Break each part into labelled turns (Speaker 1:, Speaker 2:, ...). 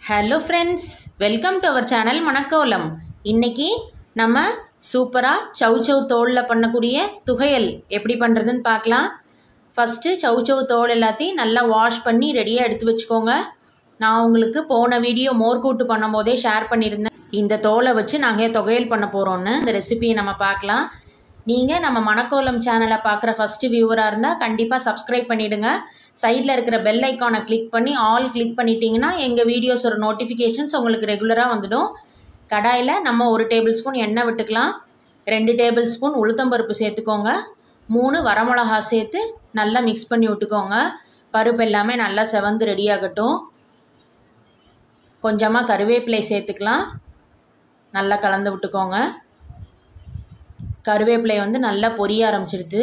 Speaker 1: hello friends welcome to our channel மணக்கோலம் இன்னைக்கு நம்ம சூப்பராக சவ் சவ் தோலில் பண்ணக்கூடிய துவையல் எப்படி பண்ணுறதுன்னு பார்க்கலாம் ஃபஸ்ட்டு சவ் சவ் தோல் எல்லாத்தையும் நல்லா வாஷ் பண்ணி ரெடியாக எடுத்து வச்சுக்கோங்க நான் உங்களுக்கு போன வீடியோ மோர்கூட்டு பண்ணும்போதே ஷேர் பண்ணியிருந்தேன் இந்த தோலை வச்சு நாங்கள் துவையல் பண்ண போகிறோன்னு இந்த ரெசிபியை நம்ம பார்க்கலாம் நீங்கள் நம்ம மணக்கோலம் சேனலை பார்க்குற ஃபஸ்ட்டு வியூவராக இருந்தால் கண்டிப்பாக சப்ஸ்கிரைப் பண்ணிவிடுங்க சைடில் இருக்கிற பெல் ஐக்கானை கிளிக் பண்ணி ஆல் கிளிக் பண்ணிட்டீங்கன்னா எங்கள் வீடியோஸோட நோட்டிஃபிகேஷன்ஸ் உங்களுக்கு ரெகுலராக வந்துடும் கடாயில் நம்ம ஒரு டேபிள் ஸ்பூன் எண்ணெய் விட்டுக்கலாம் ரெண்டு டேபிள் ஸ்பூன் உளுத்தம்பருப்பு சேர்த்துக்கோங்க மூணு வரமிளகா சேர்த்து நல்லா மிக்ஸ் பண்ணி விட்டுக்கோங்க பருப்பு எல்லாமே நல்லா செவந்து ரெடி ஆகட்டும் கொஞ்சமாக கருவேப்பிலை சேர்த்துக்கலாம் நல்லா கலந்து விட்டுக்கோங்க கருவேப்பிலை வந்து நல்லா பொரிய ஆரம்பிச்சிடுது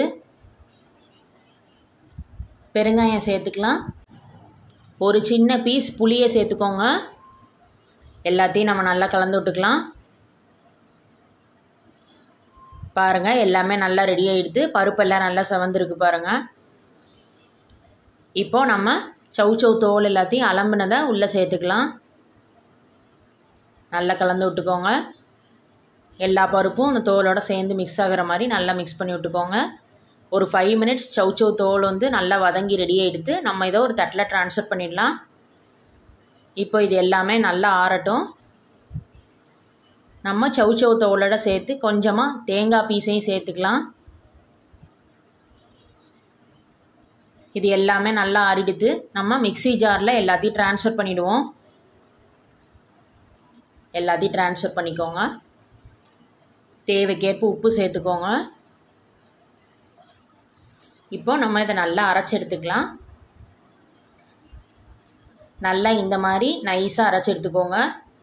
Speaker 1: பெருங்காயம் சேர்த்துக்கலாம் ஒரு சின்ன பீஸ் புளியை சேர்த்துக்கோங்க எல்லாத்தையும் நம்ம நல்லா கலந்து விட்டுக்கலாம் பாருங்கள் எல்லாமே நல்லா ரெடி ஆகிடுது பருப்பெல்லாம் நல்லா செவந்துருக்கு பாருங்கள் இப்போது நம்ம சவு சவு தோல் எல்லாத்தையும் அலம்புனதை உள்ளே சேர்த்துக்கலாம் நல்லா கலந்து விட்டுக்கோங்க எல்லா பருப்பும் அந்த தோலோட சேர்ந்து மிக்ஸ் ஆகிற மாதிரி நல்லா மிக்ஸ் பண்ணி விட்டுக்கோங்க ஒரு ஃபைவ் மினிட்ஸ் சவு சவு தோல் வந்து நல்லா வதங்கி ரெடியாக எடுத்து நம்ம இதை ஒரு தட்டில் ட்ரான்ஸ்ஃபர் பண்ணிடலாம் இப்போ இது எல்லாமே நல்லா ஆறட்டும் நம்ம சவு சவு தோலோட சேர்த்து கொஞ்சமாக தேங்காய் பீஸையும் சேர்த்துக்கலாம் இது எல்லாமே நல்லா ஆறிடுது நம்ம மிக்சி ஜாரில் எல்லாத்தையும் ட்ரான்ஸ்ஃபர் பண்ணிவிடுவோம் எல்லாத்தையும் ட்ரான்ஸ்ஃபர் பண்ணிக்கோங்க தேவைக்கேற்ப உப்பு சேர்த்துக்கோங்க இப்போ நம்ம இதை நல்லா அரைச்சி எடுத்துக்கலாம் நல்லா இந்த மாதிரி நைஸாக அரைச்சி எடுத்துக்கோங்க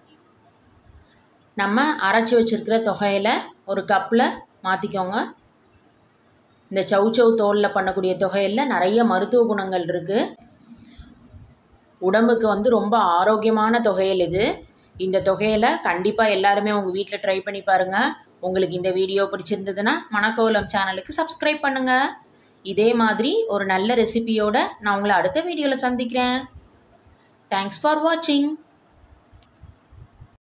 Speaker 1: நம்ம அரைச்சி வச்சுருக்கிற தொகையில் ஒரு கப்பில் மாற்றிக்கோங்க இந்த சவு சவு தோலில் பண்ணக்கூடிய தொகையில் நிறைய மருத்துவ குணங்கள் இருக்குது உடம்புக்கு வந்து ரொம்ப ஆரோக்கியமான தொகையில் இது இந்த தொகையில் கண்டிப்பாக எல்லாருமே உங்கள் வீட்டில் ட்ரை பண்ணி பாருங்கள் உங்களுக்கு இந்த வீடியோ பிடிச்சிருந்ததுன்னா மணக்கோலம் சேனலுக்கு சப்ஸ்கிரைப் பண்ணுங்கள் இதே மாதிரி ஒரு நல்ல ரெசிபியோட நான் உங்களை அடுத்த வீடியோவில் சந்திக்கிறேன் தேங்க்ஸ் ஃபார் வாட்சிங்